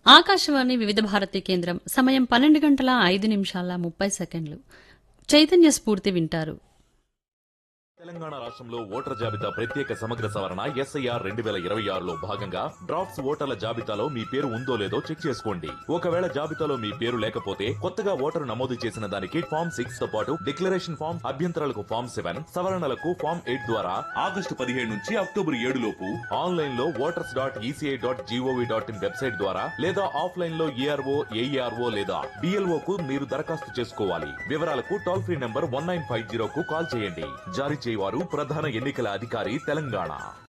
ఆకాశవాణి వివిధ భారతి కేంద్రం సమయం పన్నెండు గంటల ఐదు నిమిషాల ముప్పై సెకండ్లు చైతన్య స్ఫూర్తి వింటారు తెలంగాణ రాష్ట్రంలో ఓటర్ జాబితా ప్రత్యేక సమగ్ర సవరణ ఎస్ఐఆర్ రెండు వేల ఇరవై ఆరులో భాగంగా డ్రాఫ్ట్స్ ఓటర్ల జాబితాలో మీ పేరు ఉందో లేదో చెక్ చేసుకోండి ఒకవేళ జాబితాలో మీ పేరు లేకపోతే కొత్తగా ఓటరు నమోదు చేసిన దానికి ఫామ్ సిక్స్ తో పాటు డిక్లరేషన్ ఫామ్ అభ్యంతరాలకు ఫామ్ సెవెన్ సవరణలకు ఫామ్ ఎయిట్ ద్వారా ఆగస్టు పదిహేడు నుంచి అక్టోబర్ ఏడు లోపు ఆన్లైన్ లో voters dot ECI dot GOV dot in website ద్వారా లేదా ఆఫ్లైన్ లో ఏఆర్ఓ ఏఈఆర్ఓ లేదా బిఎల్ఓ కు మీరు దరఖాస్తు చేసుకోవాలి వివరాలకు toll free number one nine five zero కు కాల్ చేయండి జారీ చేయవారు ప్రధాన ఎన్నికల అధికారి తెలంగాణ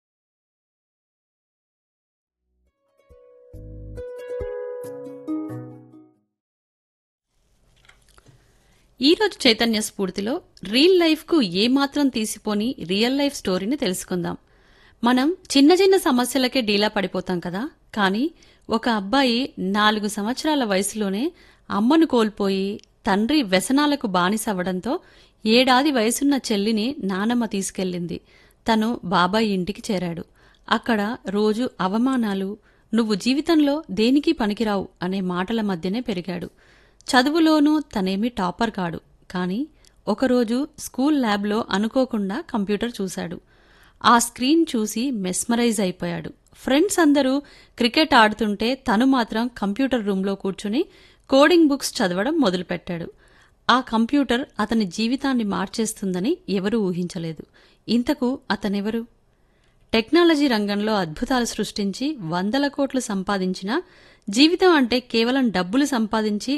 ఈ రోజు చైతన్య స్ఫూర్తిలో రియల్ లైఫ్కు ఏమాత్రం తీసిపోని రియల్ లైఫ్ స్టోరీని తెలుసుకుందాం మనం చిన్న చిన్న సమస్యలకే డీలా పడిపోతాం కదా కానీ ఒక అబ్బాయి నాలుగు సంవత్సరాల వయసులోనే అమ్మను కోల్పోయి తండ్రి వ్యసనాలకు బానిసవ్వడంతో ఏడాది వయసున్న చెల్లిని నానమ్మ తీసుకెళ్ళింది తను బాబాయ్ ఇంటికి చేరాడు అక్కడ రోజు అవమానాలు నువ్వు జీవితంలో దేనికి పనికిరావు అనే మాటల మధ్యనే పెరిగాడు చదువులోనూ తనేమీ టాపర్ కాడు కానీ ఒకరోజు స్కూల్ ల్యాబ్లో అనుకోకుండా కంప్యూటర్ చూశాడు ఆ స్క్రీన్ చూసి మెస్మరైజ్ అయిపోయాడు ఫ్రెండ్స్ అందరూ క్రికెట్ ఆడుతుంటే తను మాత్రం కంప్యూటర్ రూంలో కూర్చుని కోడింగ్ బుక్స్ చదవడం మొదలుపెట్టాడు ఆ కంప్యూటర్ అతని జీవితాన్ని మార్చేస్తుందని ఎవరూ ఊహించలేదు ఇంతకు అతనెవరు టెక్నాలజీ రంగంలో అద్భుతాలు సృష్టించి వందల కోట్లు సంపాదించిన జీవితం అంటే కేవలం డబ్బులు సంపాదించి